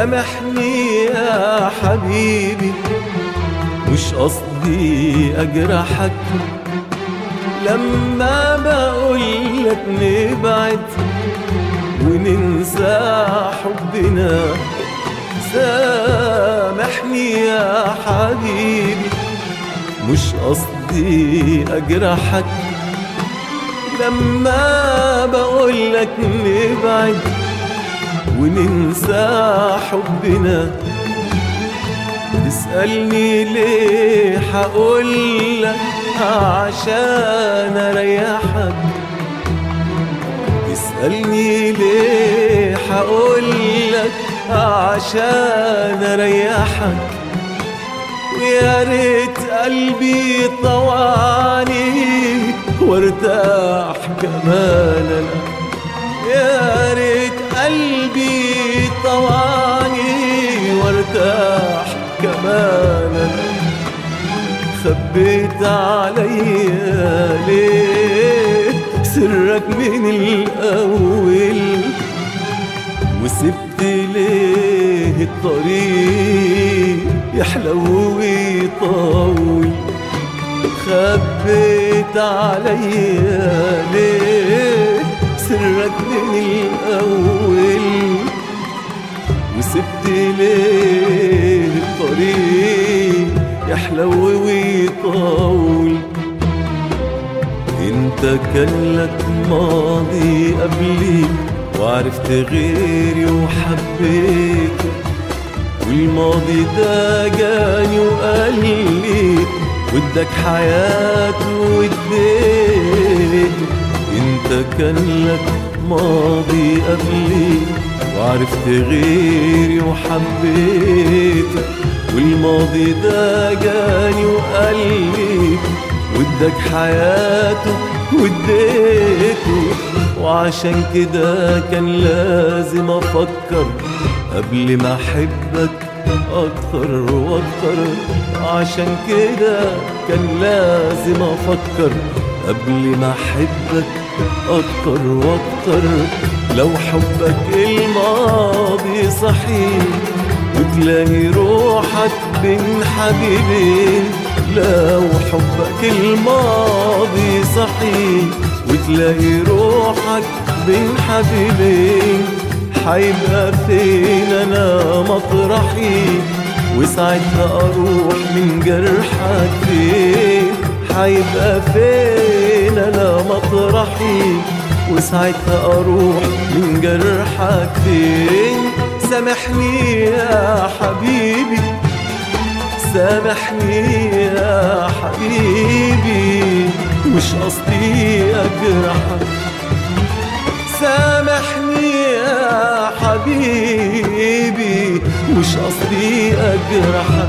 سامحني يا حبيبي مش قصدي أجرحك لما بقولك نبعد وننسى حبنا سامحني يا حبيبي مش قصدي أجرحك لما بقولك نبعد وننسى حبنا تسألني ليه حقولك عشان أريحك تسألني ليه حقولك عشان أريحك ويا ريت قلبي طوعني وارتاح كمان انا يا ريت قلبي طوعني وارتاح كمان انا خبيت عليا ليه سرك من الاول وسبت ليه الطريق يحلو ويطول خبيت عليا ليه سرك من الأول وسبت ليه الطريق يحلو ويطول انت كان لك ماضي قبلي وعرفت غيري وحبيته والماضي ده جاني وقال لي ودك حياته واديته انت كان لك ماضي قبلي وعرفت غيري وحبيته والماضي ده جاني وقال لي ودك حياته واديته وعشان كده كان لازم افكر قبل ما احبك اكتر واكتر عشان كده كان لازم افكر قبل ما احبك اكتر واكتر لو حبك الماضي صحيح وتلاقي روحك بين حبيبين لو حبك الماضي صحيح وتلاقي روحك بين حبيبين حيبقى فين انا مطرحي وساعتها اروح من جرحك فين حيبقى فين انا مطرحي وساعتها اروح من جرحك فين سامحني يا حبيبي سامحني يا حبيبي مش قصدي اجرحك سامحني يا حبيبي مش قصدي اجرحك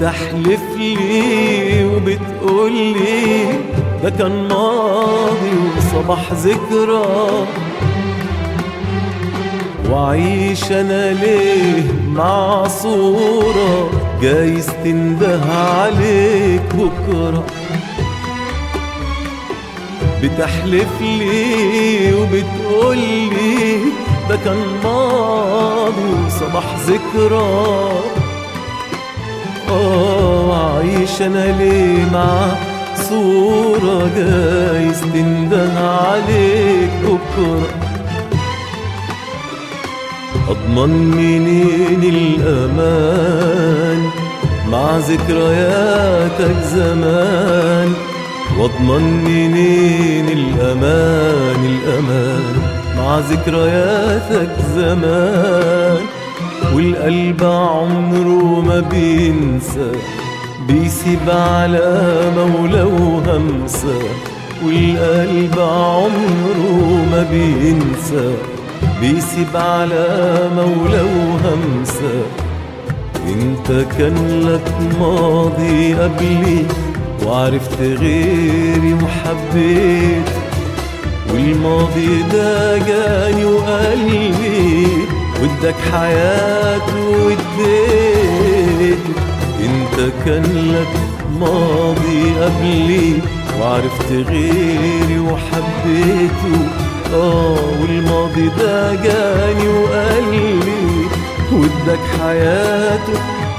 بتحلف لي وبتقول لي ده كان ماضي وصباح ذكرى وعيش انا ليه مع صورة جايز تنده عليك بكرة بتحلف لي وبتقول لي ده كان ماضي وصباح ذكرى اه وعيش انا ليه مع صورة جايز تنده عليك بكره أضمن منين الأمان مع ذكرياتك زمان واضمن منين الأمان الأمان مع ذكرياتك زمان والقلب عمره ما بينسى بيسيب على مولاه همسة والقلب عمره ما بينسى بيسيب على مولاه همسة انت كان لك ماضي قبلي وعرفت غيري وحبيت والماضي ده جاني وقلبي وادك حياته واديته انت كان لك ماضي قبلي وعرفت غيري وحبيته اه والماضي ده جاني وقلبي وادك حياته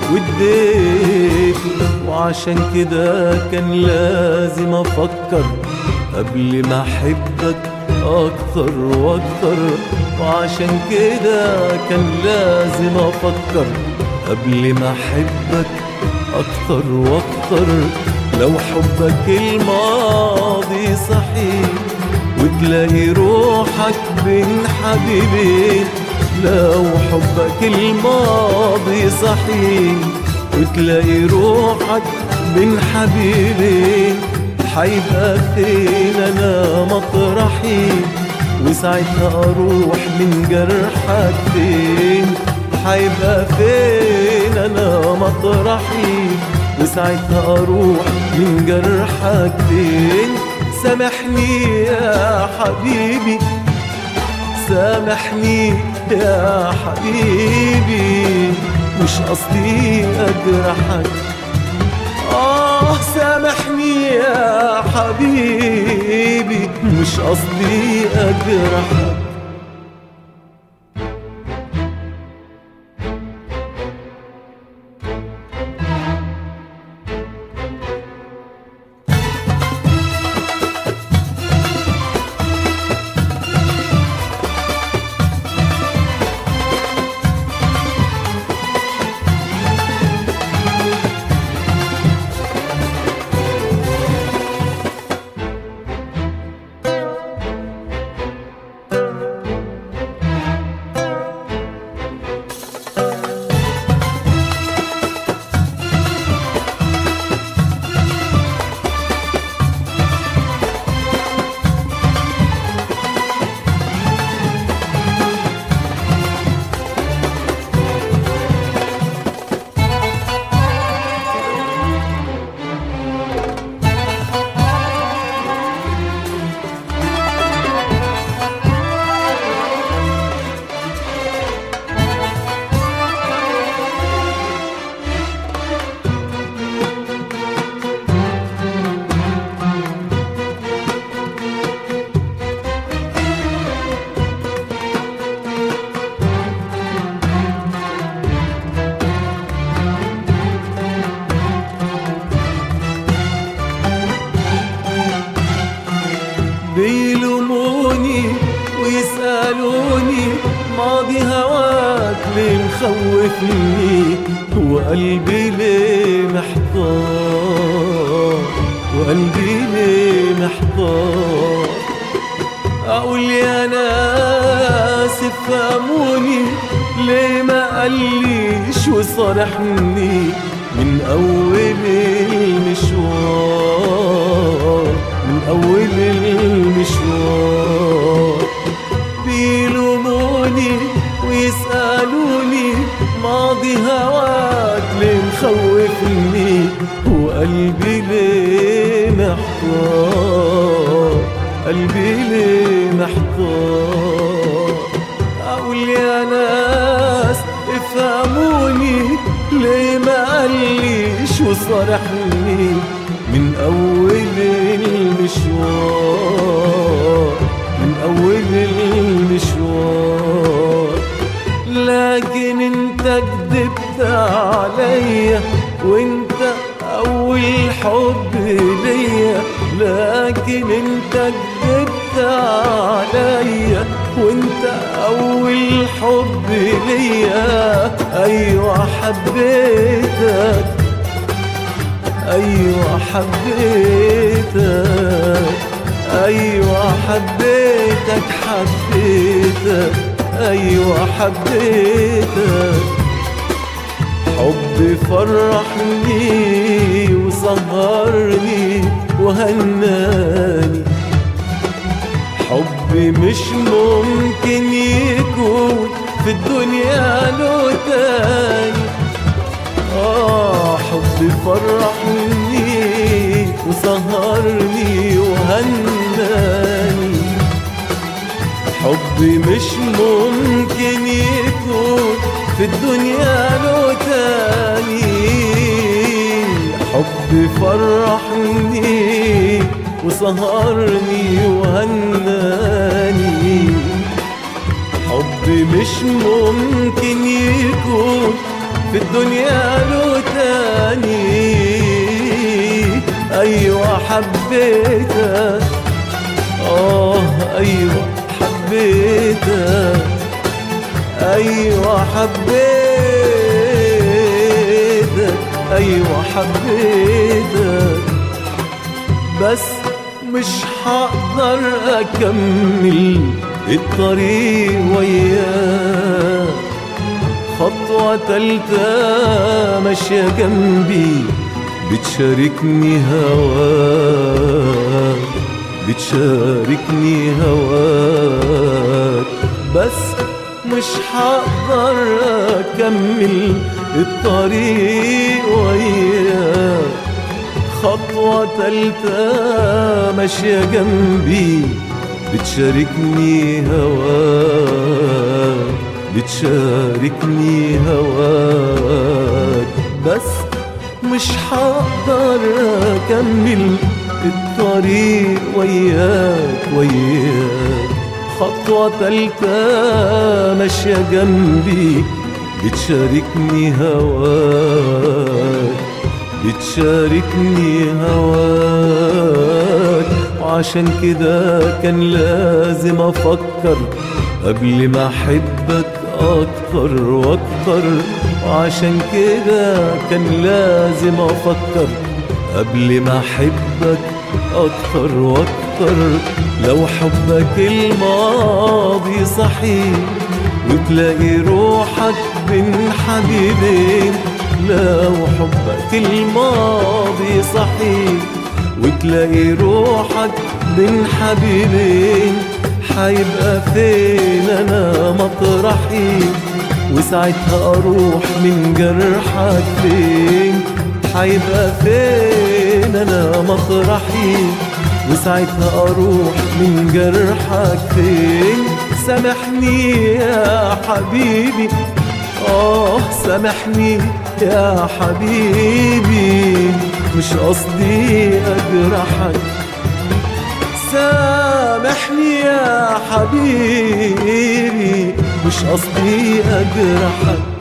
واديته وعشان كده كان لازم افكر قبل ما احبك اكتر واكتر وعشان كده كان لازم افكر قبل ما احبك اكتر واكتر لو حبك الماضي صحيح وتلاقي روحك بين حبيبين لو حبك الماضي صحيح وتلاقي روحك بين حبيبين حيبقى فين انا مطرحي وساعتها اروح من جرحك فين حيبقى فين انا مطرحي وساعتها اروح من جرحك فين سامحني يا حبيبي سامحني يا حبيبي مش قصدي اجرحك آه سامحني يا حبيبي مش قصدي أجرحك بيلوموني ويسألوني ماضي هواك ليه مخوفني وقلبي ليه محتار وقلبي ليه محتار أقول يا ناس فهموني ليه ما قاليش وصارحني من أول المشوار من أول المشوار بيلوموني ويسألوني ماضي هواك ليه مخوفني قلبي ليه محتار قلبي ليه محتار اقول يا ناس افهموني ليه ما قاليش وصارحني من اول المشوار من اول المشوار لكن انت كدبت عليا وانت اول حب ليا لكن انت كدبت عليا وانت اول حب ليا ايوه حبيتك ايوه حبيتك ايوه حبيتك حبيتك ايوه حبيتك حب فرحني وسهرني وهناني حب مش ممكن يكون في الدنيا له تاني آه حب فرحني وسهرني وهناني حب مش ممكن يكون في الدنيا له تاني حب فرحني وسهرني وهناني حب مش ممكن يكون في الدنيا له تاني ايوه حبيتك اه ايوه حبيتك ايوه حبيتك ايوه حبيتك بس مش هقدر اكمل الطريق وياك خطوة تالتة ماشية جنبي بتشاركني هواك بتشاركني هواك بس مش هقدر اكمل الطريق وياك خطوة تالتة ماشية جنبي بتشاركني هواك بتشاركني هواك بس مش هقدر اكمل الطريق وياك وياك خطوة تالتة ماشية جنبي بتشاركني هواك بتشاركني هواك وعشان كده كان لازم افكر قبل ما احبك اكتر واكتر وعشان كده كان لازم افكر قبل ما احبك اكتر واكتر لو حبك الماضي صحيح وتلاقي روحك بين حبيبين لو حبك الماضي صحيح وتلاقي روحك بين حبيبين حيبقى فين انا مطرحي وساعتها اروح من جرحك فين حيبقى فين انا مطرحي وساعتها اروح من جرحك فين سامحني يا حبيبي اه سامحني يا حبيبي مش قصدي اجرحك سامحني يا حبيبي مش قصدي اجرحك